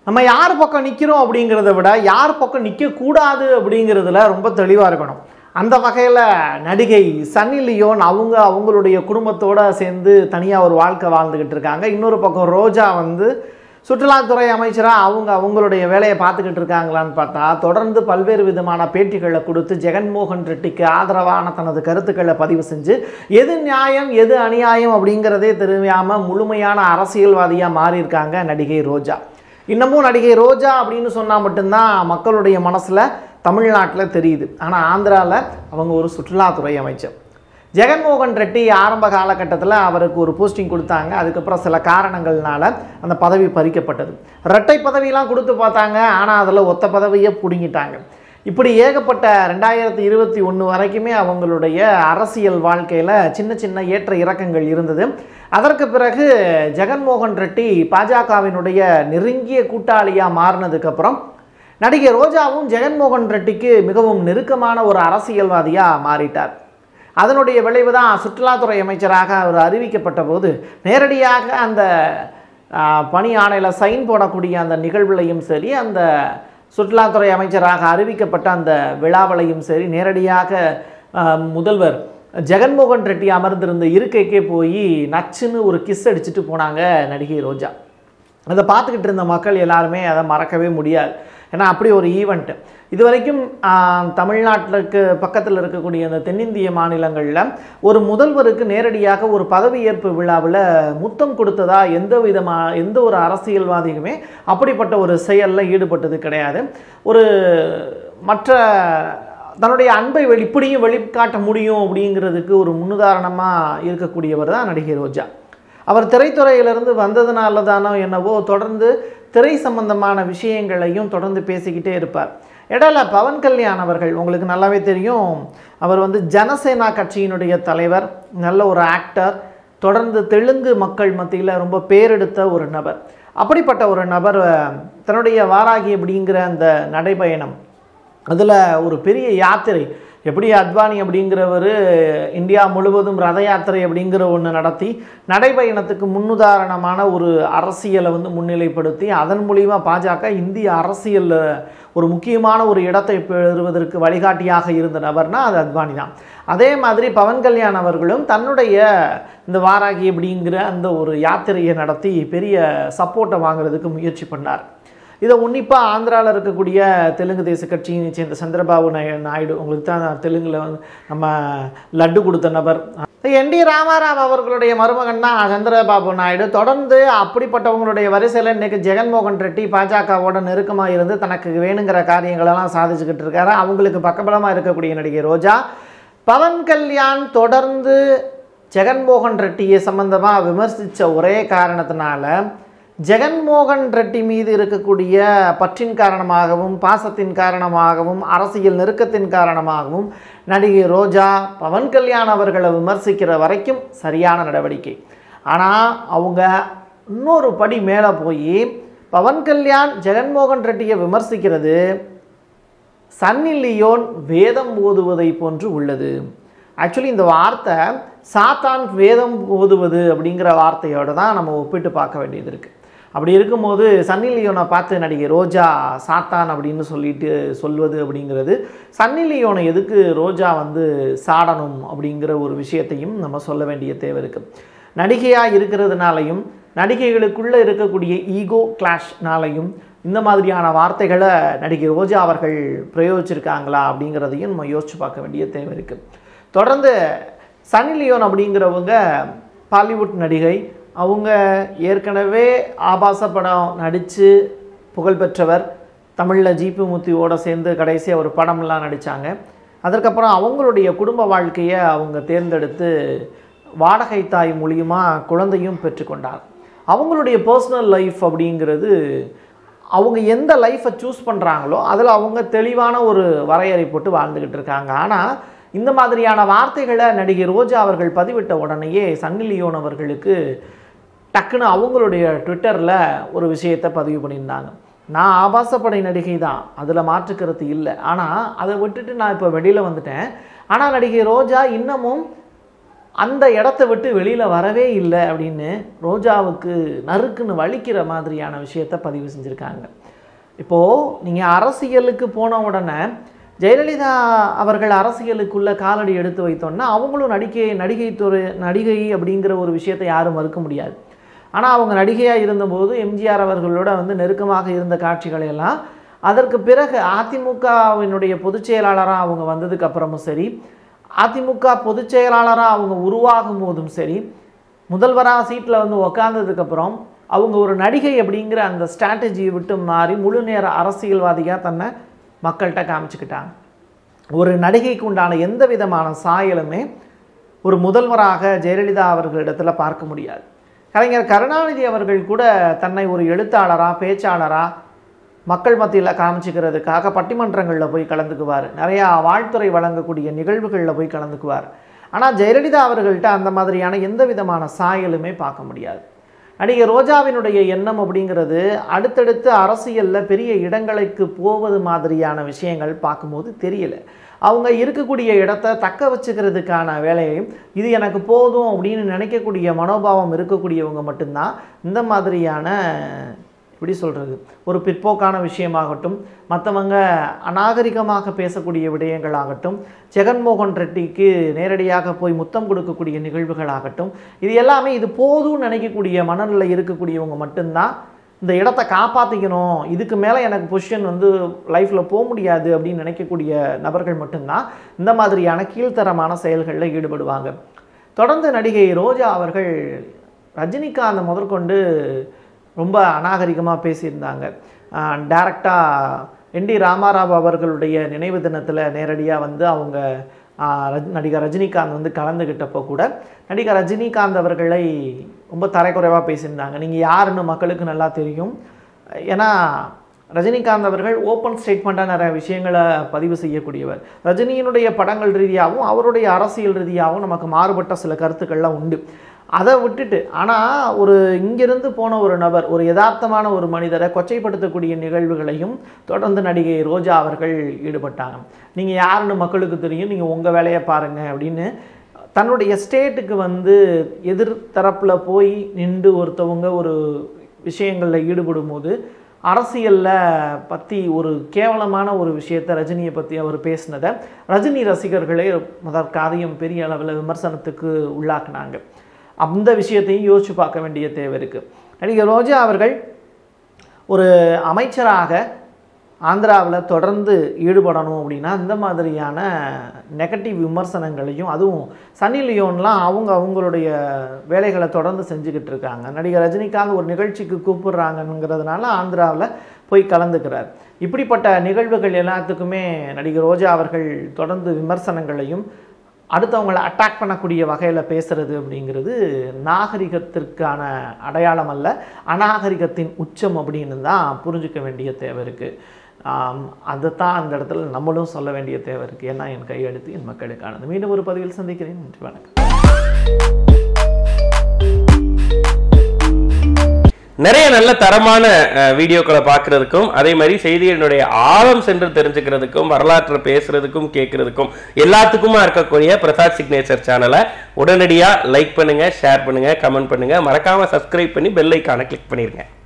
நம்ம யார் பக்கம் நிற்கிறோம் அப்படிங்கிறத விட யார் பக்கம் நிற்கக்கூடாது அப்படிங்கிறதுல ரொம்ப தெளிவாக இருக்கணும் அந்த வகையில் நடிகை சன்னி லியோன் அவங்க அவங்களுடைய குடும்பத்தோட சேர்ந்து தனியாக ஒரு வாழ்க்கை வாழ்ந்துக்கிட்டு இருக்காங்க இன்னொரு பக்கம் ரோஜா வந்து சுற்றுலாத்துறை அமைச்சராக அவங்க அவங்களுடைய வேலையை பார்த்துக்கிட்டு இருக்காங்களான்னு பார்த்தா தொடர்ந்து பல்வேறு விதமான பேட்டிகளை கொடுத்து ஜெகன்மோகன் ரெட்டிக்கு ஆதரவான தனது கருத்துக்களை பதிவு செஞ்சு எது நியாயம் எது அநியாயம் அப்படிங்கிறதே தெரியாமல் முழுமையான அரசியல்வாதியாக மாறியிருக்காங்க நடிகை ரோஜா இன்னமும் நடிகை ரோஜா அப்படின்னு சொன்னால் மட்டும்தான் மக்களுடைய மனசில் தமிழ்நாட்டில் தெரியுது ஆனால் ஆந்திராவில் அவங்க ஒரு சுற்றுலாத்துறை அமைச்சர் ஜெகன்மோகன் ரெட்டி ஆரம்ப காலகட்டத்தில் அவருக்கு ஒரு போஸ்டிங் கொடுத்தாங்க அதுக்கப்புறம் சில காரணங்கள்னால அந்த பதவி பறிக்கப்பட்டது இரட்டை பதவியெல்லாம் கொடுத்து பார்த்தாங்க ஆனால் அதில் ஒத்த பதவியை பிடுங்கிட்டாங்க இப்படி ஏகப்பட்ட ரெண்டாயிரத்தி இருபத்தி ஒன்று வரைக்குமே அவங்களுடைய அரசியல் வாழ்க்கையில் சின்ன சின்ன ஏற்ற இறக்கங்கள் இருந்தது அதற்கு பிறகு ஜெகன்மோகன் ரெட்டி பாஜகவினுடைய நெருங்கிய கூட்டாளியாக மாறினதுக்கப்புறம் நடிகை ரோஜாவும் ஜெகன்மோகன் ரெட்டிக்கு மிகவும் நெருக்கமான ஒரு அரசியல்வாதியாக மாறிட்டார் அதனுடைய விளைவு தான் சுற்றுலாத்துறை அமைச்சராக அவர் அறிவிக்கப்பட்ட போது நேரடியாக அந்த ஆ, பணி ஆணையில் சைன் போடக்கூடிய அந்த நிகழ்வுலையும் சரி அந்த சுற்றுலாத்துறை அமைச்சராக அறிவிக்கப்பட்ட அந்த விழாவிலையும் சரி நேரடியாக ஆ, முதல்வர் ஜெகன்மோகன் ரெட்டி அமர்ந்திருந்த இருக்கைக்கே போய் நச்சுன்னு ஒரு கிஸ் அடிச்சுட்டு போனாங்க நடிகை ரோஜா அதை பார்த்துக்கிட்டு இருந்த மக்கள் எல்லாருமே அதை மறக்கவே முடியாது ஏன்னா அப்படி ஒரு ஈவெண்ட் இது வரைக்கும் தமிழ்நாட்டிற்கு பக்கத்தில் இருக்கக்கூடிய அந்த தென்னிந்திய மாநிலங்களில் ஒரு முதல்வருக்கு நேரடியாக ஒரு பதவியேற்பு விழாவில் முத்தம் கொடுத்ததா எந்த விதமாக எந்த ஒரு அரசியல்வாதியுமே அப்படிப்பட்ட ஒரு செயலில் ஈடுபட்டது கிடையாது ஒரு மற்ற தன்னுடைய அன்பை வெளி இப்படியும் வெளிக்காட்ட முடியும் அப்படிங்கிறதுக்கு ஒரு முன்னுதாரணமாக இருக்கக்கூடியவர் தான் நடிகை ரோஜா அவர் திரைத்துறையிலிருந்து வந்ததுனால தானோ என்னவோ தொடர்ந்து திரை சம்பந்தமான விஷயங்களையும் தொடர்ந்து பேசிக்கிட்டே இருப்பார் இடையில பவன் கல்யாண் அவர்கள் உங்களுக்கு நல்லாவே தெரியும் அவர் வந்து ஜனசேனா கட்சியினுடைய தலைவர் நல்ல ஒரு ஆக்டர் தொடர்ந்து தெலுங்கு மக்கள் மத்தியில் ரொம்ப பேரெடுத்த ஒரு நபர் அப்படிப்பட்ட ஒரு நபர் அஹ், தன்னுடைய வாராகி அப்படிங்கிற அந்த நடைபயணம் அதில் ஒரு பெரிய யாத்திரை எப்படி அத்வானி அப்படிங்கிறவர் இந்தியா முழுவதும் ரத யாத்திரை அப்படிங்கிற ஒன்று நடத்தி நடைபயணத்துக்கு முன்னுதாரணமான ஒரு அரசியலை வந்து முன்னிலைப்படுத்தி அதன் மூலிமா பாஜக இந்திய அரசியலில் ஒரு முக்கியமான ஒரு இடத்தை பெறுவதற்கு வழிகாட்டியாக இருந்த நபர்னா அது அத்வானி தான் அதே மாதிரி பவன் கல்யாண் அவர்களும் தன்னுடைய இந்த வாராகி அப்படிங்கிற அந்த ஒரு யாத்திரையை நடத்தி பெரிய சப்போர்ட்டை வாங்குறதுக்கு முயற்சி பண்ணார் இதை உன்னிப்பாக ஆந்திராவில் இருக்கக்கூடிய தெலுங்கு தேச கட்சியை சேர்ந்த சந்திரபாபு நாய- நாயுடு உங்களுக்கு தான் தெலுங்கில் வந்து நம்ம லட்டு கொடுத்த நபர் என் டி ராமாராவ் அவர்களுடைய மருமகன் தான் சந்திரபாபு நாயுடு தொடர்ந்து அப்படிப்பட்டவங்களுடைய வரிசையில் இன்னைக்கு ஜெகன்மோகன் ரெட்டி பாஜகவோட நெருக்கமாக இருந்து தனக்கு வேணுங்கிற காரியங்களெல்லாம் சாதிச்சுக்கிட்டு இருக்காரு அவங்களுக்கு பக்கபலமாக இருக்கக்கூடிய நடிகை ரோஜா பவன் கல்யாண் தொடர்ந்து ஜெகன்மோகன் ரெட்டியை சம்பந்தமாக விமர்சித்த ஒரே காரணத்தினால ஜெகன்மோகன் ரெட்டி மீது இருக்கக்கூடிய பற்றின் காரணமாகவும் பாசத்தின் காரணமாகவும் அரசியல் நெருக்கத்தின் காரணமாகவும் நடிகை ரோஜா பவன் கல்யாண் அவர்களை விமர்சிக்கிற வரைக்கும் சரியான நடவடிக்கை ஆனால் அவங்க இன்னொரு படி மேலே போய் பவன் கல்யாண் ஜெகன்மோகன் ரெட்டியை விமர்சிக்கிறது சன்னி லியோன் வேதம் ஓதுவதை போன்று உள்ளது ஆக்சுவலி இந்த வார்த்தை சாத்தான் வேதம் ஓதுவது அப்படிங்கிற வார்த்தையோட தான் நம்ம ஒப்பிட்டு பார்க்க வேண்டியது இருக்குது அப்படி இருக்கும்போது சன்னி லியோனை பார்த்து நடிகை ரோஜா சாத்தான் அப்படின்னு சொல்லிட்டு சொல்வது அப்படிங்கிறது சன்னி லியோனை எதுக்கு ரோஜா வந்து சாடணும் அப்படிங்கிற ஒரு விஷயத்தையும் நம்ம சொல்ல வேண்டிய தேவை இருக்குது நடிகையாக இருக்கிறதுனாலையும் நடிகைகளுக்குள்ளே இருக்கக்கூடிய ஈகோ கிளாஷ்னாலையும் இந்த மாதிரியான வார்த்தைகளை நடிகை ரோஜா அவர்கள் பிரயோகிச்சிருக்காங்களா அப்படிங்கிறதையும் நம்ம யோசிச்சு பார்க்க வேண்டிய தேவை இருக்குது தொடர்ந்து சன்னி லியோன் அப்படிங்கிறவங்க பாலிவுட் நடிகை அவங்க ஏற்கனவே ஆபாச படம் நடித்து புகழ்பெற்றவர் தமிழில் ஜீப்பு முத்தியோட சேர்ந்து கடைசியாக ஒரு படம்லாம் நடித்தாங்க அதற்கப்புறம் அவங்களுடைய குடும்ப வாழ்க்கையை அவங்க தேர்ந்தெடுத்து வாடகை தாய் மூலியமாக குழந்தையும் பெற்றுக்கொண்டார் அவங்களுடைய பர்சனல் லைஃப் அப்படிங்கிறது அவங்க எந்த லைஃப்பை சூஸ் பண்ணுறாங்களோ அதில் அவங்க தெளிவான ஒரு வரையறை போட்டு வாழ்ந்துக்கிட்டு இருக்காங்க ஆனால் இந்த மாதிரியான வார்த்தைகளை நடிகை ரோஜா அவர்கள் பதிவிட்ட உடனேயே சன்னி லியோன் அவர்களுக்கு டக்குன்னு அவங்களுடைய ட்விட்டரில் ஒரு விஷயத்தை பதிவு பண்ணியிருந்தாங்க நான் ஆபாசப்படை நடிகை தான் அதில் மாற்றுக்கருத்து இல்லை ஆனால் அதை விட்டுட்டு நான் இப்போ வெளியில் வந்துட்டேன் ஆனால் நடிகை ரோஜா இன்னமும் அந்த இடத்த விட்டு வெளியில் வரவே இல்லை அப்படின்னு ரோஜாவுக்கு நறுக்குன்னு வலிக்கிற மாதிரியான விஷயத்தை பதிவு செஞ்சுருக்காங்க இப்போது நீங்கள் அரசியலுக்கு போன உடனே ஜெயலலிதா அவர்கள் அரசியலுக்குள்ள காலடி எடுத்து வைத்தோன்னா அவங்களும் நடிகை நடிகை துறை நடிகை அப்படிங்கிற ஒரு விஷயத்தை யாரும் மறுக்க முடியாது ஆனால் அவங்க நடிகையாக இருந்தபோது எம்ஜிஆர் அவர்களோட வந்து நெருக்கமாக இருந்த காட்சிகளை எல்லாம் அதற்கு பிறகு அதிமுகவினுடைய பொதுச் செயலாளராக அவங்க வந்ததுக்கு அப்புறமும் சரி அதிமுக பொதுச் செயலாளராக அவங்க உருவாகும் போதும் சரி முதல்வராக சீட்டில் வந்து உக்காந்ததுக்கப்புறம் அவங்க ஒரு நடிகை அப்படிங்கிற அந்த ஸ்ட்ராட்டஜியை விட்டு மாறி முழு நேர அரசியல்வாதியாக தன்னை மக்கள்கிட்ட காமிச்சுக்கிட்டாங்க ஒரு நடிகைக்கு உண்டான எந்த விதமான சாயலுமே ஒரு முதல்வராக ஜெயலலிதா அவர்களிடத்தில் பார்க்க முடியாது கலைஞர் கருணாநிதி அவர்கள் கூட தன்னை ஒரு எழுத்தாளராக பேச்சாளராக மக்கள் மத்தியில் காமிச்சிக்கிறதுக்காக பட்டிமன்றங்களில் போய் கலந்துக்குவார் நிறையா வாழ்த்துறை வழங்கக்கூடிய நிகழ்வுகளில் போய் கலந்துக்குவார் ஆனால் ஜெயலலிதா அவர்கள்ட்ட அந்த மாதிரியான எந்த விதமான சாயலுமே பார்க்க முடியாது நடிகை ரோஜாவினுடைய எண்ணம் அப்படிங்கிறது அடுத்தடுத்து அரசியலில் பெரிய இடங்களுக்கு போவது மாதிரியான விஷயங்கள் பார்க்கும்போது தெரியல அவங்க இருக்கக்கூடிய இடத்த தக்க வச்சுக்கிறதுக்கான வேலையையும் இது எனக்கு போதும் அப்படின்னு நினைக்கக்கூடிய மனோபாவம் இருக்கக்கூடியவங்க மட்டும்தான் இந்த மாதிரியான எப்படி சொல்கிறது ஒரு பிற்போக்கான விஷயமாகட்டும் மற்றவங்க அநாகரிகமாக பேசக்கூடிய விடயங்களாகட்டும் ஜெகன்மோகன் ரெட்டிக்கு நேரடியாக போய் முத்தம் கொடுக்கக்கூடிய நிகழ்வுகளாகட்டும் இது எல்லாமே இது போதும்னு நினைக்கக்கூடிய மனநிலை இருக்கக்கூடியவங்க மட்டும்தான் இந்த இடத்த காப்பாற்றிக்கணும் இதுக்கு மேலே எனக்கு பொசிஷன் வந்து லைஃப்பில் போக முடியாது அப்படின்னு நினைக்கக்கூடிய நபர்கள் மட்டும்தான் இந்த மாதிரியான கீழ்த்தரமான செயல்களில் ஈடுபடுவாங்க தொடர்ந்து நடிகை ரோஜா அவர்கள் ரஜினிகாந்த் முதற்கொண்டு ரொம்ப அநாகரிகமாக பேசியிருந்தாங்க டேரக்டாக என் டி ராமாராவ் அவர்களுடைய நினைவு தினத்தில் நேரடியாக வந்து அவங்க ஆஹ், ரஜ்- நடிகர் ரஜினிகாந்த் வந்து கலந்துக்கிட்டப்போ கூட நடிகர் ரஜினிகாந்த் அவர்களை ரொம்ப தரைக்குறைவாக பேசியிருந்தாங்க நீங்கள் யாருன்னு மக்களுக்கு நல்லா தெரியும் ஏன்னா ரஜினிகாந்த் அவர்கள் ஓப்பன் ஸ்டேட்மெண்ட்டாக நிறைய விஷயங்களை பதிவு செய்யக்கூடியவர் ரஜினியினுடைய படங்கள் ரீதியாகவும் அவருடைய அரசியல் ரீதியாகவும் நமக்கு மாறுபட்ட சில கருத்துக்கள்லாம் உண்டு அதை விட்டுட்டு ஆனால் ஒரு இங்கிருந்து போன ஒரு நபர் ஒரு யதார்த்தமான ஒரு மனிதரை கொச்சைப்படுத்தக்கூடிய நிகழ்வுகளையும் தொடர்ந்து நடிகை ரோஜா அவர்கள் ஈடுபட்டாங்க நீங்கள் யாருன்னு மக்களுக்கு தெரியும் நீங்கள் உங்கள் வேலையை பாருங்கள் அப்படின்னு தன்னுடைய ஸ்டேட்டுக்கு வந்து எதிர் தரப்பில் போய் நின்று ஒருத்தவங்க ஒரு விஷயங்களில் ஈடுபடும் போது அரசியலில் பற்றி ஒரு கேவலமான ஒரு விஷயத்தை ரஜினியை பற்றி அவர் பேசினதை ரஜினி ரசிகர்களே அதற்காதையும் பெரிய அளவில் விமர்சனத்துக்கு உள்ளாக்குனாங்க அந்த விஷயத்தையும் யோசிச்சு பார்க்க வேண்டிய தேவை இருக்குது நடிகர் ரோஜா அவர்கள் ஒரு அமைச்சராக ஆந்திராவில் தொடர்ந்து ஈடுபடணும் அப்படின்னா இந்த மாதிரியான நெகட்டிவ் விமர்சனங்களையும் அதுவும் சன்னி லியோன்லாம் அவங்க அவங்களுடைய வேலைகளை தொடர்ந்து செஞ்சுக்கிட்டு இருக்காங்க நடிகர் ரஜினிகாந்த் ஒரு நிகழ்ச்சிக்கு கூப்பிடுறாங்கங்கிறதுனால ஆந்திராவில் போய் கலந்துக்கிறார் இப்படிப்பட்ட நிகழ்வுகள் எல்லாத்துக்குமே நடிகர் ரோஜா அவர்கள் தொடர்ந்து விமர்சனங்களையும் அடுத்தவங்களை அட்டாக் பண்ணக்கூடிய வகையில் பேசுறது அப்படிங்கிறது நாகரிகத்திற்கான அடையாளம் அல்ல அநாகரிகத்தின் உச்சம் அப்படின்னு தான் புரிஞ்சுக்க வேண்டிய தேவை இருக்குது அதைத்தான் அந்த இடத்துல நம்மளும் சொல்ல வேண்டிய தேவை இருக்குது ஏன்னா என் கையெழுத்து என் மக்களுக்கானது மீண்டும் ஒரு பதிவில் சந்திக்கிறேன் நன்றி வணக்கம் நிறைய நல்ல தரமான அஹ், வீடியோக்களை பார்க்கறதுக்கும் அதே மாதிரி செய்திகளினுடைய ஆழம் சென்று தெரிஞ்சுக்கிறதுக்கும் வரலாற்றை பேசுறதுக்கும் கேட்கறதுக்கும் எல்லாத்துக்குமா இருக்கக்கூடிய பிரசாத் சிக்னேச்சர் சேனலை உடனடியாக லைக் பண்ணுங்க ஷேர் பண்ணுங்க கமெண்ட் பண்ணுங்க மறக்காம சப்ஸ்கிரைப் பண்ணி பெல் ஐக்கானை கிளிக் பண்ணிருங்க